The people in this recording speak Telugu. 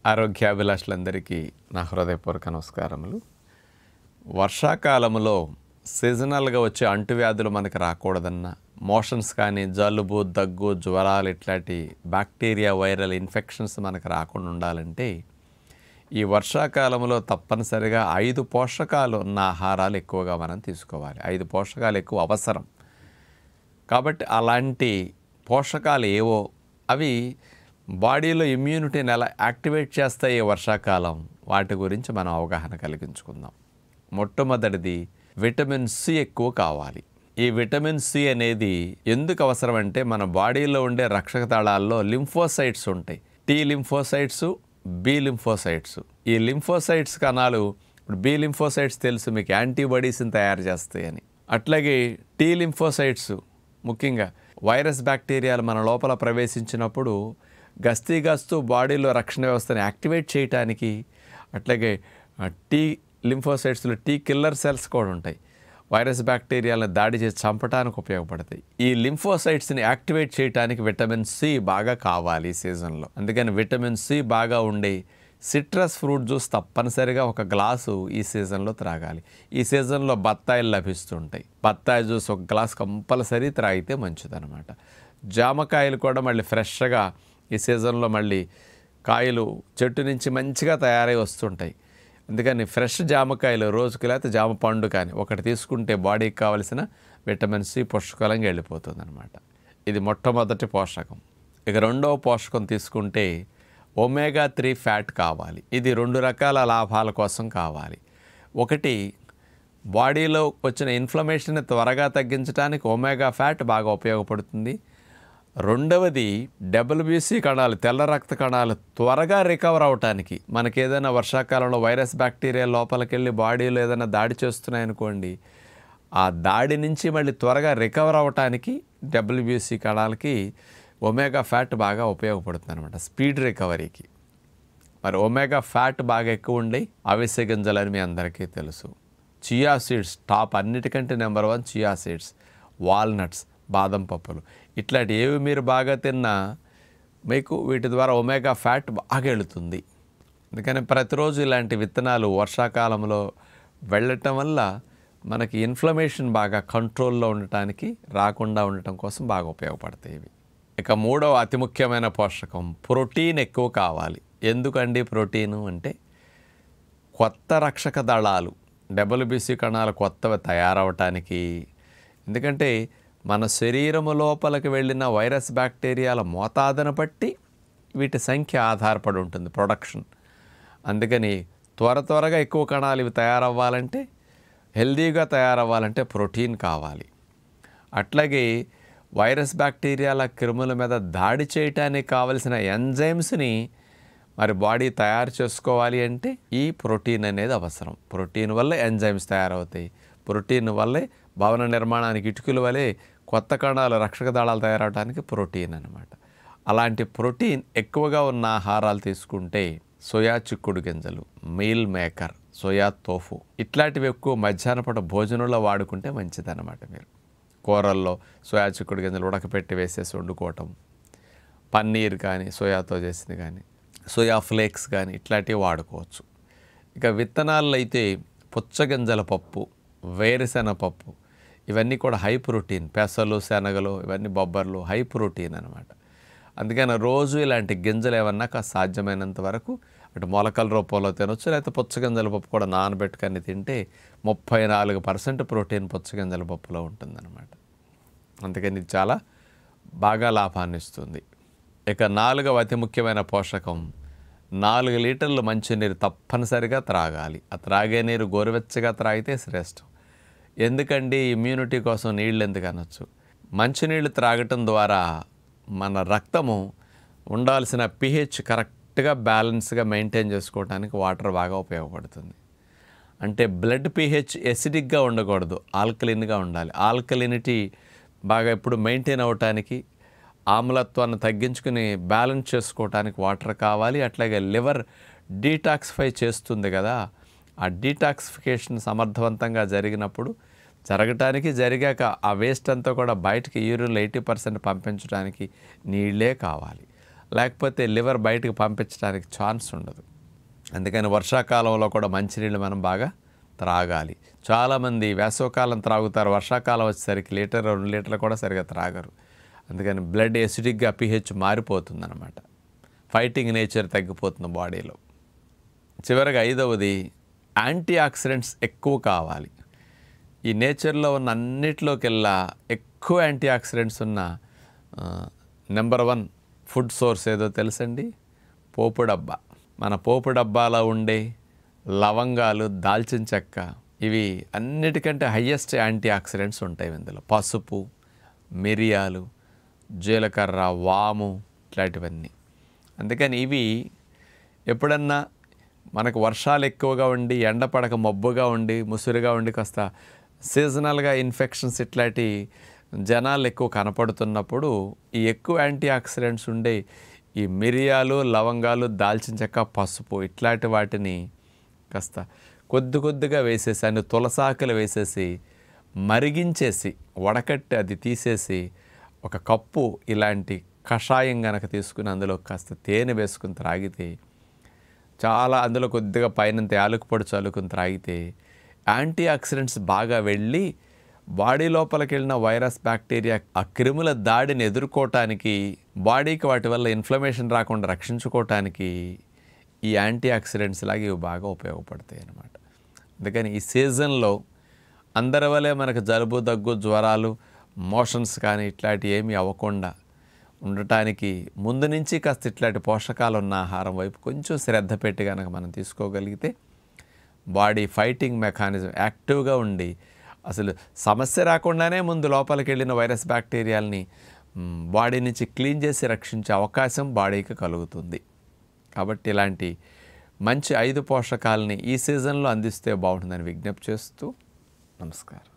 ఆరోగ్యాభిలాషులందరికీ నా హృదయపూర్వక నమస్కారములు వర్షాకాలంలో సీజనల్గా వచ్చే అంటువ్యాధులు మనకి రాకూడదన్న మోషన్స్ కానీ జలుబు దగ్గు జ్వరాలు ఇట్లాంటి బ్యాక్టీరియా వైరల్ ఇన్ఫెక్షన్స్ మనకు రాకుండా ఉండాలంటే ఈ వర్షాకాలంలో తప్పనిసరిగా ఐదు పోషకాలు ఉన్న ఆహారాలు ఎక్కువగా మనం తీసుకోవాలి ఐదు పోషకాలు ఎక్కువ అవసరం కాబట్టి అలాంటి పోషకాలు ఏవో అవి బాడీలో ఇమ్యూనిటీని ఎలా యాక్టివేట్ చేస్తాయి ఈ వర్షాకాలం వాటి గురించి మనం అవగాహన కలిగించుకుందాం మొట్టమొదటిది విటమిన్ సి ఎక్కువ కావాలి ఈ విటమిన్ సి అనేది ఎందుకు అవసరం అంటే మన బాడీలో ఉండే రక్షక దళాల్లో లింఫోసైట్స్ ఉంటాయి టీ లింఫోసైట్స్ బి లింఫోసైట్స్ ఈ లింఫోసైట్స్ కణాలు ఇప్పుడు బి లింఫోసైట్స్ తెలుసు మీకు యాంటీబాడీస్ని తయారు చేస్తాయని అట్లాగే టీ లింఫోసైట్స్ ముఖ్యంగా వైరస్ బ్యాక్టీరియాలు మన లోపల ప్రవేశించినప్పుడు గస్తీ గస్తూ బాడీలో రక్షణ వ్యవస్థని యాక్టివేట్ చేయడానికి అట్లాగే ఆ, టీ లింఫోసైట్స్లో టీ కిల్లర్ సెల్స్ కూడా ఉంటాయి వైరస్ బ్యాక్టీరియాలను దాడి చేసి చంపడానికి ఉపయోగపడతాయి ఈ లింఫోసైట్స్ని యాక్టివేట్ చేయడానికి విటమిన్ సి బాగా కావాలి ఈ సీజన్లో అందుకని విటమిన్ సి బాగా ఉండే సిట్రస్ ఫ్రూట్ జ్యూస్ తప్పనిసరిగా ఒక గ్లాసు ఈ సీజన్లో త్రాగాలి ఈ సీజన్లో బత్తాయిలు లభిస్తుంటాయి బత్తాయి జ్యూస్ ఒక గ్లాస్ కంపల్సరీ త్రాగితే మంచిదన్నమాట జామకాయలు కూడా మళ్ళీ ఫ్రెష్గా ఈ సీజన్లో మళ్ళీ కాయలు చెట్టు నుంచి మంచిగా తయారై వస్తుంటాయి అందుకని ఫ్రెష్ జామకాయలు రోజుకి లేకపోతే జామ పండు కానీ ఒకటి తీసుకుంటే బాడీకి కావలసిన విటమిన్ సి పుష్కలంగా వెళ్ళిపోతుంది అనమాట ఇది మొట్టమొదటి పోషకం ఇక రెండవ పోషకం తీసుకుంటే ఒమేగా త్రీ ఫ్యాట్ కావాలి ఇది రెండు రకాల లాభాల కోసం కావాలి ఒకటి బాడీలో వచ్చిన ఇన్ఫ్లమేషన్ త్వరగా తగ్గించడానికి ఒమేగా ఫ్యాట్ బాగా ఉపయోగపడుతుంది రెండవది డబ్ల్యూబీసీ కణాలు తెల్ల రక్త కణాలు త్వరగా రికవర్ అవటానికి మనకి ఏదైనా వర్షాకాలంలో వైరస్ బ్యాక్టీరియా లోపలికి వెళ్ళి బాడీలో ఏదైనా దాడి చేస్తున్నాయనుకోండి ఆ దాడి నుంచి మళ్ళీ త్వరగా రికవర్ అవటానికి డబ్ల్యూబీసీ కణాలకి ఒమేగా ఫ్యాట్ బాగా ఉపయోగపడుతుంది అనమాట స్పీడ్ రికవరీకి మరి ఒమేగా ఫ్యాట్ బాగా ఎక్కువ ఉండే అవిసె గింజలని మీ అందరికీ తెలుసు చియా సీడ్స్ టాప్ అన్నిటికంటే number one chia seeds walnuts బాదం పప్పులు ఇట్లాంటి ఏవి మీరు బాగా తిన్నా మీకు వీటి ద్వారా ఒమేగా ఫ్యాట్ బాగా వెళుతుంది అందుకని ప్రతిరోజు ఇలాంటి విత్తనాలు వర్షాకాలంలో వెళ్ళటం వల్ల మనకి ఇన్ఫ్లమేషన్ బాగా కంట్రోల్లో ఉండటానికి రాకుండా ఉండటం కోసం బాగా ఉపయోగపడతాయి ఇవి ఇక మూడవ అతి ముఖ్యమైన పోషకం ప్రోటీన్ ఎక్కువ కావాలి ఎందుకండి ప్రోటీను అంటే కొత్త రక్షక దళాలు డబ్ల్యూబీసీ కణాలు కొత్తవి తయారవటానికి ఎందుకంటే మన శరీరము లోపలికి వెళ్ళిన వైరస్ బ్యాక్టీరియాల మోతాదును బట్టి వీటి సంఖ్య ఆధారపడి ఉంటుంది ప్రొడక్షన్ అందుకని త్వర త్వరగా ఎక్కువ కణాలు ఇవి తయారవ్వాలంటే హెల్దీగా తయారవ్వాలంటే ప్రోటీన్ కావాలి అట్లాగే వైరస్ బ్యాక్టీరియాల క్రిముల మీద దాడి చేయటానికి కావలసిన ఎంజైమ్స్ని మరి బాడీ తయారు చేసుకోవాలి అంటే ఈ ప్రోటీన్ అనేది అవసరం ప్రోటీన్ వల్లే ఎంజైమ్స్ తయారవుతాయి ప్రోటీన్ వల్లే భవన నిర్మాణానికి ఇటుకల వలె కొత్త కణాలు రక్షక దళాలు తయారవడానికి ప్రోటీన్ అనమాట అలాంటి ప్రోటీన్ ఎక్కువగా ఉన్న ఆహారాలు తీసుకుంటే సోయా చిక్కుడు గింజలు మీల్ మేకర్ సోయా తోఫు ఇట్లాంటివి ఎక్కువ మధ్యాహ్నపూట భోజనంలో వాడుకుంటే మంచిదన్నమాట మీరు కూరల్లో సోయా చిక్కుడు గింజలు ఉడకపెట్టి వేసేసి వండుకోవటం పన్నీర్ కానీ సోయాతో చేసింది కానీ సోయా ఫ్లేక్స్ కానీ ఇట్లాంటివి వాడుకోవచ్చు ఇక విత్తనాల్లో అయితే పుచ్చగింజల పప్పు వేరుశెనగ పప్పు ఇవన్నీ కూడా హై ప్రోటీన్ పెసలు శనగలు ఇవన్నీ బొబ్బర్లు హై ప్రోటీన్ అనమాట అందుకని రోజు ఇలాంటి గింజలు ఏమన్నా కాస్త సాధ్యమైనంత వరకు అటు మొలకల రూపంలో తినొచ్చు లేకపోతే పుచ్చగింజల పప్పు కూడా నానబెట్టుకొని తింటే ముప్పై నాలుగు పర్సెంట్ ప్రోటీన్ పుచ్చగింజల పప్పులో ఉంటుందన్నమాట అందుకని ఇది చాలా బాగా లాభాన్ని ఇస్తుంది ఇక నాలుగవ అతి ముఖ్యమైన పోషకం నాలుగు లీటర్లు మంచినీరు తప్పనిసరిగా త్రాగాలి ఆ త్రాగే నీరు గోరువెచ్చగా త్రాగితే శ్రేష్టం ఎందుకండి ఇమ్యూనిటీ కోసం నీళ్ళు ఎందుకు అనొచ్చు మంచినీళ్ళు త్రాగటం ద్వారా మన రక్తము ఉండాల్సిన పిహెచ్ కరెక్ట్గా బ్యాలెన్స్గా మెయింటైన్ చేసుకోవడానికి వాటర్ బాగా ఉపయోగపడుతుంది అంటే బ్లడ్ పిహెచ్ ఎసిడిక్గా ఉండకూడదు ఆల్కలిన్గా ఉండాలి ఆల్కలినిటీ బాగా ఎప్పుడు మెయింటైన్ అవ్వటానికి ఆమ్లత్వాన్ని తగ్గించుకుని బ్యాలెన్స్ చేసుకోవటానికి వాటర్ కావాలి అట్లాగే లివర్ డీటాక్సిఫై చేస్తుంది కదా ఆ డీటాక్సిఫికేషన్ సమర్థవంతంగా జరిగినప్పుడు జరగటానికి జరిగాక ఆ వేస్ట్ అంతా కూడా బయటికి యూరిన్లో ఎయిటీ పర్సెంట్ పంపించడానికి నీళ్ళే కావాలి లేకపోతే లివర్ బయటకు పంపించడానికి ఛాన్స్ ఉండదు అందుకని వర్షాకాలంలో కూడా మంచినీళ్ళు మనం బాగా త్రాగాలి చాలామంది వేసవకాలం త్రాగుతారు వర్షాకాలం వచ్చేసరికి లీటర్ రెండు లీటర్లు కూడా సరిగా త్రాగరు అందుకని బ్లడ్ ఎసిడిక్గా పిహెచ్ మారిపోతుంది అనమాట ఫైటింగ్ నేచర్ తగ్గిపోతుంది బాడీలో చివరిగా ఐదవది యాంటీ ఆక్సిడెంట్స్ ఎక్కువ కావాలి ఈ నేచర్లో ఉన్న అన్నిటిలోకెల్లా ఎక్కువ యాంటీ ఆక్సిడెంట్స్ ఉన్న నెంబర్ వన్ ఫుడ్ సోర్స్ ఏదో తెలుసండి పోపు డబ్బా మన పోపు డబ్బాలో ఉండే లవంగాలు దాల్చిన చెక్క ఇవి అన్నిటికంటే హయ్యెస్ట్ యాంటీ ఆక్సిడెంట్స్ ఉంటాయి ఇందులో పసుపు మిరియాలు జీలకర్ర వాము ఇట్లాంటివన్నీ అందుకని ఇవి ఎప్పుడన్నా మనకు వర్షాలు ఎక్కువగా ఉండి ఎండ పడక మబ్బుగా ఉండి ముసురుగా ఉండి కాస్త సీజనల్గా ఇన్ఫెక్షన్స్ ఇట్లాంటి జనాలు ఎక్కువ కనపడుతున్నప్పుడు ఈ ఎక్కువ యాంటీ ఆక్సిడెంట్స్ ఉండే ఈ మిరియాలు లవంగాలు దాల్చిన చెక్క పసుపు ఇట్లాంటి వాటిని కాస్త కొద్ది కొద్దిగా వేసేసి అన్ని తులసాకులు వేసేసి మరిగించేసి వడకట్టి అది తీసేసి ఒక కప్పు ఇలాంటి కషాయం గనక తీసుకుని అందులో కాస్త తేనె వేసుకుని త్రాగితే చాలా అందులో కొద్దిగా పైనంత యాలకుపొడి పొడి చల్లుకుని త్రాగితే యాంటీ ఆక్సిడెంట్స్ బాగా వెళ్ళి బాడీ లోపలికి వెళ్ళిన వైరస్ బ్యాక్టీరియా ఆ క్రిముల దాడిని ఎదుర్కోవటానికి బాడీకి వాటి వల్ల ఇన్ఫ్లమేషన్ రాకుండా రక్షించుకోవటానికి ఈ యాంటీ ఆక్సిడెంట్స్ లాగా ఇవి బాగా ఉపయోగపడతాయి అన్నమాట అందుకని ఈ సీజన్లో అందరి వలె మనకు జలుబు దగ్గు జ్వరాలు మోషన్స్ కానీ ఇట్లాంటివి ఏమీ అవ్వకుండా ఉండటానికి ముందు నుంచి కాస్త ఇట్లాంటి పోషకాలు ఉన్న ఆహారం వైపు కొంచెం శ్రద్ధ పెట్టి కనుక మనం తీసుకోగలిగితే బాడీ ఫైటింగ్ మెకానిజం యాక్టివ్గా ఉండి అసలు సమస్య రాకుండానే ముందు లోపలికి వెళ్ళిన వైరస్ బ్యాక్టీరియాలని మ్, బాడీ నుంచి క్లీన్ చేసి రక్షించే అవకాశం బాడీకి కలుగుతుంది కాబట్టి ఇలాంటి మంచి ఐదు పోషకాలని ఈ సీజన్లో అందిస్తే బాగుంటుందని విజ్ఞప్తి చేస్తూ నమస్కారం